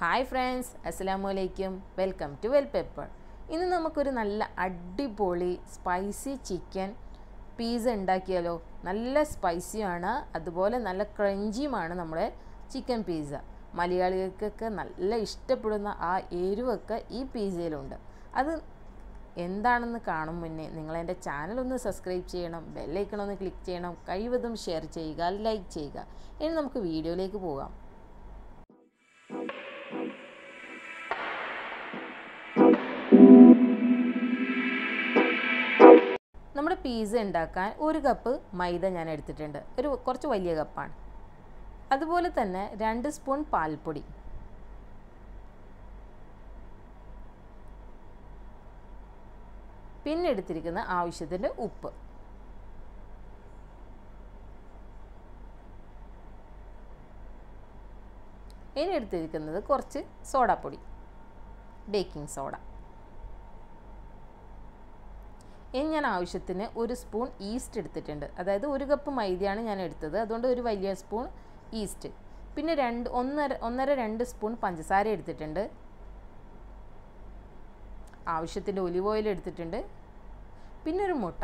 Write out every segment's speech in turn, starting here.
hi friends അസ്സലാമു അലൈക്കും welcome to well pepper ഇന്ന് നമുക്കൊരു നല്ല അടിപൊളി സ്പൈസി ചിക്കൻ പീസ ഉണ്ടാക്കിയാലോ നല്ല സ്പൈസിയാണ് അതുപോലെ നല്ല ക്രഞ്ചിയുമാണ് നമ്മുടെ ചിക്കൻ പീസ മലയാളികൾക്കൊക്കെ നല്ല ഇഷ്ടപ്പെടുന്ന ആ എരിവൊക്കെ ഈ പീസയിലുണ്ട് അത് എന്താണെന്ന് കാണും മുന്നേ നിങ്ങൾ എൻ്റെ ചാനൽ ഒന്ന് സബ്സ്ക്രൈബ് ചെയ്യണം ബെല്ലൈക്കൺ ഒന്ന് ക്ലിക്ക് ചെയ്യണം കഴിവതും ഷെയർ ചെയ്യുക ലൈക്ക് ചെയ്യുക ഇനി നമുക്ക് വീഡിയോയിലേക്ക് പോകാം നമ്മുടെ പീസ ഉണ്ടാക്കാൻ ഒരു കപ്പ് മൈദ ഞാൻ എടുത്തിട്ടുണ്ട് ഒരു കുറച്ച് വലിയ കപ്പാണ് അതുപോലെ തന്നെ രണ്ട് സ്പൂൺ പാൽപ്പൊടി പിന്നെ എടുത്തിരിക്കുന്ന ആവശ്യത്തിന് ഉപ്പ് ഇനി എടുത്തിരിക്കുന്നത് കുറച്ച് സോഡാപ്പൊടി ബേക്കിംഗ് സോഡ ഇനി ഞാൻ ആവശ്യത്തിന് ഒരു സ്പൂൺ ഈസ്റ്റ് എടുത്തിട്ടുണ്ട് അതായത് ഒരു കപ്പ് മൈദയാണ് ഞാൻ എടുത്തത് അതുകൊണ്ട് ഒരു വലിയ സ്പൂൺ ഈസ്റ്റ് പിന്നെ രണ്ട് ഒന്നര ഒന്നര രണ്ട് സ്പൂൺ പഞ്ചസാര എടുത്തിട്ടുണ്ട് ആവശ്യത്തിൻ്റെ ഒലിവ് ഓയിൽ എടുത്തിട്ടുണ്ട് പിന്നെ ഒരു മുട്ട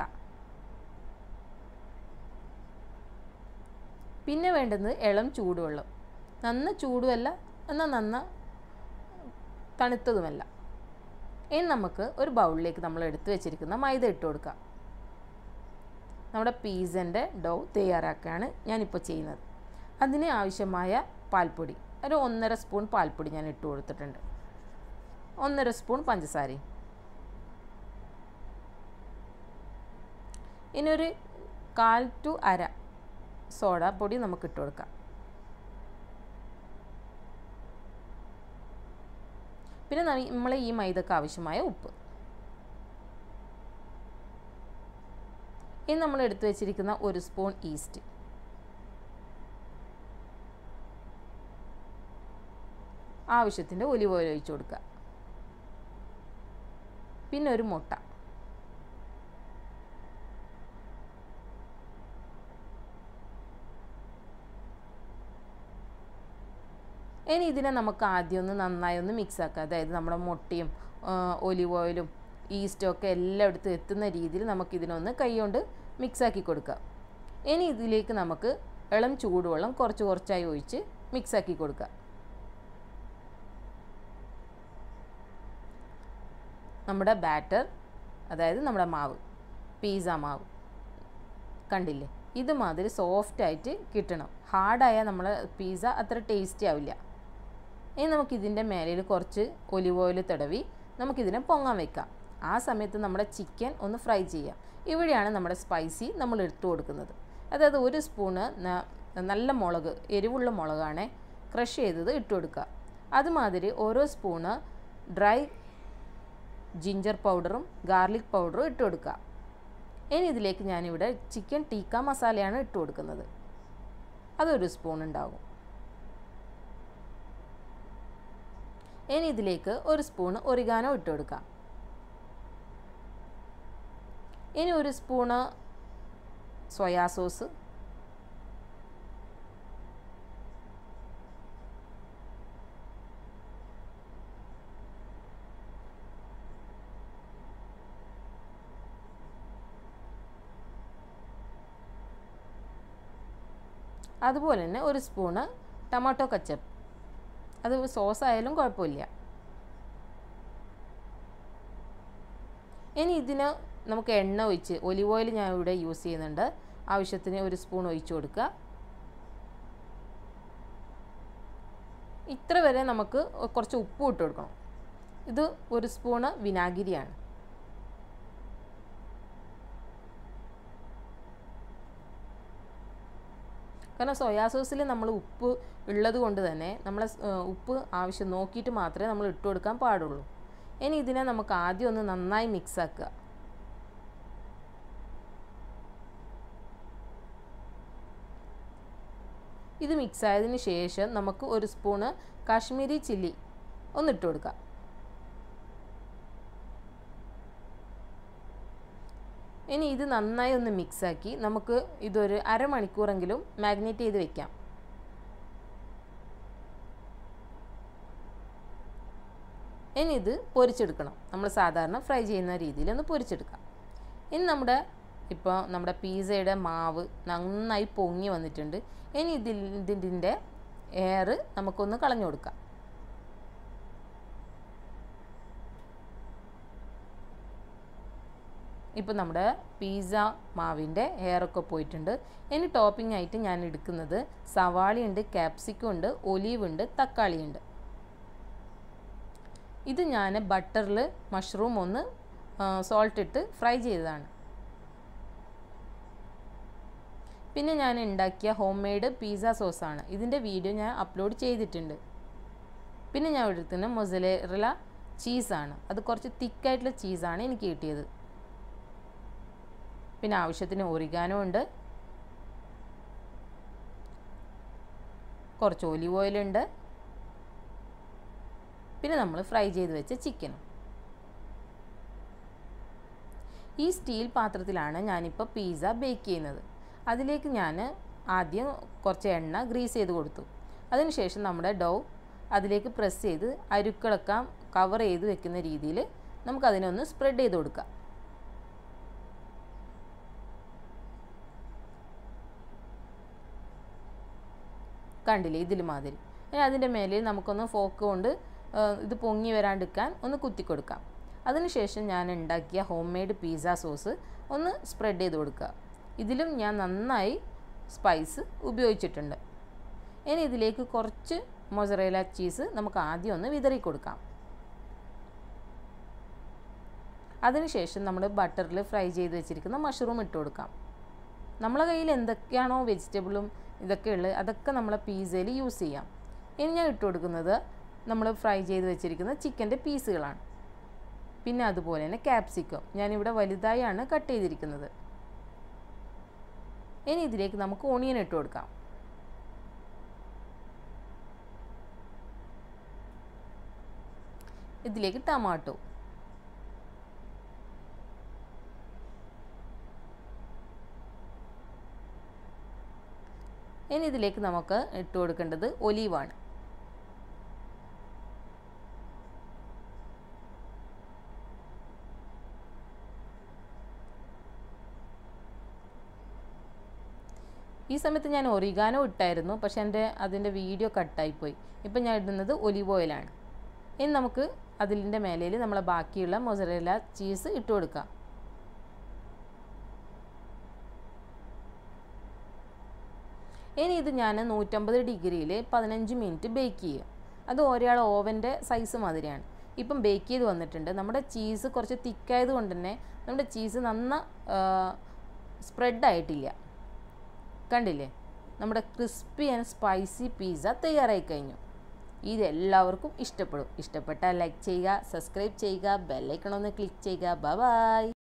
പിന്നെ വേണ്ടുന്നത് ഇളം ചൂടുവെള്ളം നന്ന ചൂടുമല്ല എന്നാൽ നന്ന തണുത്തതുമല്ല ഇനി നമുക്ക് ഒരു ബൗളിലേക്ക് നമ്മൾ എടുത്തു വെച്ചിരിക്കുന്ന മൈദ ഇട്ട് കൊടുക്കാം നമ്മുടെ പീസൻ്റെ ഡോ തയ്യാറാക്കുകയാണ് ഞാനിപ്പോൾ ചെയ്യുന്നത് അതിന് ആവശ്യമായ പാൽപ്പൊടി ഒരു ഒന്നര സ്പൂൺ പാൽപ്പൊടി ഞാൻ ഇട്ട് കൊടുത്തിട്ടുണ്ട് ഒന്നര സ്പൂൺ പഞ്ചസാരയും ഇനി ഒരു കാൽ ടു അര സോഡ പൊടി നമുക്ക് ഇട്ട് കൊടുക്കാം പിന്നെ നമ്മൾ ഈ മൈദക്ക് ആവശ്യമായ ഉപ്പ് ഇനി നമ്മൾ എടുത്തു വെച്ചിരിക്കുന്ന ഒരു സ്പൂൺ ഈസ്റ്റ് ആവശ്യത്തിൻ്റെ ഒലിവ് ഓയിൽ ഒഴിച്ചു കൊടുക്കുക പിന്നെ ഒരു മുട്ട ഇനി ഇതിനെ നമുക്ക് ആദ്യം ഒന്ന് നന്നായി ഒന്ന് മിക്സ് ആക്കുക അതായത് നമ്മുടെ മുട്ടയും ഒലിവ് ഓയിലും ഈസ്റ്റും ഒക്കെ എല്ലാം എടുത്ത് എത്തുന്ന രീതിയിൽ നമുക്കിതിനൊന്ന് കൈകൊണ്ട് മിക്സാക്കി കൊടുക്കുക ഇനി ഇതിലേക്ക് നമുക്ക് ഇളം ചൂടുവെള്ളം കുറച്ച് കുറച്ചായി ഒഴിച്ച് മിക്സാക്കി കൊടുക്കുക നമ്മുടെ ബാറ്റർ അതായത് നമ്മുടെ മാവ് പീസ മാവ് കണ്ടില്ലേ ഇതുമാതിരി സോഫ്റ്റായിട്ട് കിട്ടണം ഹാർഡായാൽ നമ്മളെ പീസ അത്ര ടേസ്റ്റി ആവില്ല ഇനി നമുക്കിതിൻ്റെ മേലിൽ കുറച്ച് ഒലിവ് ഓയിൽ തടവി നമുക്കിതിനെ പൊങ്ങാൻ വെക്കാം ആ സമയത്ത് നമ്മുടെ ചിക്കൻ ഒന്ന് ഫ്രൈ ചെയ്യാം ഇവിടെയാണ് നമ്മുടെ സ്പൈസി നമ്മൾ എടുത്തു കൊടുക്കുന്നത് അതായത് ഒരു സ്പൂണ് നല്ല മുളക് എരിവുള്ള മുളകാണ് ക്രഷ് ചെയ്തത് ഇട്ട് കൊടുക്കുക അതുമാതിരി ഓരോ സ്പൂണ് ഡ്രൈ ജിഞ്ചർ പൗഡറും ഗാർലിക് പൗഡറും ഇട്ട് കൊടുക്കുക ഇനി ഇതിലേക്ക് ഞാനിവിടെ ചിക്കൻ ടീക്ക മസാലയാണ് ഇട്ട് കൊടുക്കുന്നത് അതൊരു സ്പൂൺ ഉണ്ടാകും ഇനി ഇതിലേക്ക് ഒരു സ്പൂണ് ഒറിഗാനോ ഇട്ട് കൊടുക്കാം ഇനി ഒരു സ്പൂണ് സോയാ സോസ് അതുപോലെ തന്നെ ഒരു സ്പൂണ് ടൊമാറ്റോ കച്ചപ്പ് അത് സോസ് ആയാലും കുഴപ്പമില്ല ഇനി ഇതിന് നമുക്ക് എണ്ണ ഒഴിച്ച് ഒലിവ് ഓയിൽ ഞാൻ ഇവിടെ യൂസ് ചെയ്യുന്നുണ്ട് ആവശ്യത്തിന് ഒരു സ്പൂൺ ഒഴിച്ചു കൊടുക്കുക ഇത്ര വരെ നമുക്ക് കുറച്ച് ഉപ്പ് ഇട്ട് കൊടുക്കണം ഇത് ഒരു സ്പൂണ് വിനാഗിരിയാണ് കാരണം സോയാ സോസിൽ നമ്മൾ ഉപ്പ് ഉള്ളത് കൊണ്ട് തന്നെ നമ്മൾ ഉപ്പ് ആവശ്യം നോക്കിയിട്ട് മാത്രമേ നമ്മൾ ഇട്ട് കൊടുക്കാൻ പാടുള്ളൂ ഇനി ഇതിനെ നമുക്ക് ആദ്യം ഒന്ന് നന്നായി മിക്സ് ആക്കുക ഇത് മിക്സ് ആയതിന് ശേഷം നമുക്ക് ഒരു സ്പൂണ് കാശ്മീരി ചില്ലി ഒന്ന് ഇട്ട് കൊടുക്കാം ഇനി ഇത് നന്നായി ഒന്ന് മിക്സാക്കി നമുക്ക് ഇതൊരു അരമണിക്കൂറെങ്കിലും മാഗ്നേറ്റ് ചെയ്ത് വെക്കാം ഇനി ഇത് പൊരിച്ചെടുക്കണം നമ്മൾ സാധാരണ ഫ്രൈ ചെയ്യുന്ന രീതിയിൽ ഒന്ന് പൊരിച്ചെടുക്കാം ഇനി നമ്മുടെ ഇപ്പോൾ നമ്മുടെ പീസയുടെ മാവ് നന്നായി പൊങ്ങി വന്നിട്ടുണ്ട് ഇനി ഇതിൽ ഇതിൻ്റെ എയർ നമുക്കൊന്ന് കളഞ്ഞു കൊടുക്കാം ഇപ്പോൾ നമ്മുടെ പീസ മാവിൻ്റെ എയറൊക്കെ പോയിട്ടുണ്ട് ഇനി ടോപ്പിംഗ് ആയിട്ട് ഞാൻ എടുക്കുന്നത് സവാളയുണ്ട് ക്യാപ്സിക്കം ഉണ്ട് ഒലീവ് ഉണ്ട് തക്കാളി ഉണ്ട് ഇത് ഞാൻ ബട്ടറിൽ മഷ്റൂം ഒന്ന് സോൾട്ട് ഇട്ട് ഫ്രൈ ചെയ്തതാണ് പിന്നെ ഞാൻ ഉണ്ടാക്കിയ ഹോം മെയ്ഡ് പിസ്സ സോസാണ് ഇതിൻ്റെ വീഡിയോ ഞാൻ അപ്ലോഡ് ചെയ്തിട്ടുണ്ട് പിന്നെ ഞാൻ എടുക്കുന്ന മൊസലേറല ചീസാണ് അത് കുറച്ച് തിക്കായിട്ടുള്ള ചീസാണ് എനിക്ക് കിട്ടിയത് പിന്നെ ആവശ്യത്തിന് ഒറിഗാനോ ഉണ്ട് കുറച്ച് ഒലിവ് ഓയിലുണ്ട് പിന്നെ നമ്മൾ ഫ്രൈ ചെയ്ത് വെച്ച ചിക്കനും ഈ സ്റ്റീൽ പാത്രത്തിലാണ് ഞാനിപ്പോൾ പിസ്സ ബേക്ക് ചെയ്യുന്നത് അതിലേക്ക് ഞാൻ ആദ്യം കുറച്ച് എണ്ണ ഗ്രീസ് ചെയ്ത് കൊടുത്തു അതിനുശേഷം നമ്മുടെ ഡൗ അതിലേക്ക് പ്രസ് ചെയ്ത് അരുക്കളൊക്കെ കവർ ചെയ്ത് വെക്കുന്ന രീതിയിൽ നമുക്കതിനൊന്ന് സ്പ്രെഡ് ചെയ്ത് കൊടുക്കാം കണ്ടില്ലേ ഇതിൽ മാതിരി ഇനി അതിൻ്റെ മേലെ നമുക്കൊന്ന് ഫോക്ക് കൊണ്ട് ഇത് പൊങ്ങി വരാണ്ടിരിക്കാൻ ഒന്ന് കുത്തി കൊടുക്കാം അതിനുശേഷം ഞാൻ ഉണ്ടാക്കിയ ഹോം മെയ്ഡ് പിസ്സ സോസ് ഒന്ന് സ്പ്രെഡ് ചെയ്ത് കൊടുക്കുക ഇതിലും ഞാൻ നന്നായി സ്പൈസ് ഉപയോഗിച്ചിട്ടുണ്ട് ഇനി ഇതിലേക്ക് കുറച്ച് മൊസറേല ചീസ് നമുക്ക് ആദ്യം ഒന്ന് വിതറി കൊടുക്കാം അതിനുശേഷം നമ്മൾ ബട്ടറിൽ ഫ്രൈ ചെയ്ത് വെച്ചിരിക്കുന്ന മഷ്റൂം ഇട്ട് കൊടുക്കാം നമ്മളെ കയ്യിൽ എന്തൊക്കെയാണോ വെജിറ്റബിളും ഇതൊക്കെ ഉള്ളത് അതൊക്കെ നമ്മളെ പിസ്സയിൽ യൂസ് ചെയ്യാം ഇനി ഞാൻ ഇട്ട് കൊടുക്കുന്നത് നമ്മൾ ഫ്രൈ ചെയ്ത് വെച്ചിരിക്കുന്ന ചിക്കൻ്റെ പീസുകളാണ് പിന്നെ അതുപോലെ തന്നെ ക്യാപ്സിക്കം ഞാനിവിടെ വലുതായാണ് കട്ട് ചെയ്തിരിക്കുന്നത് ഇനി ഇതിലേക്ക് നമുക്ക് ഓണിയൻ ഇട്ട് കൊടുക്കാം ഇതിലേക്ക് ടമാറ്റോ ഇനി ഇതിലേക്ക് നമുക്ക് ഇട്ട് കൊടുക്കേണ്ടത് ഒലീവാണ് ഈ സമയത്ത് ഞാൻ ഒറിഗാനോ ഇട്ടായിരുന്നു പക്ഷെ എൻ്റെ അതിൻ്റെ വീഡിയോ കട്ടായിപ്പോയി ഇപ്പം ഞാൻ ഇടുന്നത് ഒലിവ് ഓയിലാണ് ഇനി നമുക്ക് അതിൻ്റെ മേലയിൽ നമ്മളെ ബാക്കിയുള്ള മൊസറേല ചീസ് ഇട്ട് കൊടുക്കാം ഇനി ഇത് ഞാൻ നൂറ്റമ്പത് ഡിഗ്രിയിൽ പതിനഞ്ച് മിനിറ്റ് ബേക്ക് ചെയ്യും അത് ഒരാൾ ഓവൻ്റെ സൈസ് മാതിരിയാണ് ഇപ്പം ബേക്ക് ചെയ്ത് വന്നിട്ടുണ്ട് നമ്മുടെ ചീസ് കുറച്ച് തിക്കായത് കൊണ്ട് തന്നെ നമ്മുടെ ചീസ് നന്ന സ്പ്രെഡ് ആയിട്ടില്ല കണ്ടില്ലേ നമ്മുടെ ക്രിസ്പി ആൻഡ് സ്പൈസി പിസ്സ തയ്യാറായി കഴിഞ്ഞു ഇത് എല്ലാവർക്കും ഇഷ്ടപ്പെടും ഇഷ്ടപ്പെട്ടാൽ ലൈക്ക് ചെയ്യുക സബ്സ്ക്രൈബ് ചെയ്യുക ബെല്ലൈക്കൺ ഒന്ന് ക്ലിക്ക് ചെയ്യുക ബൈ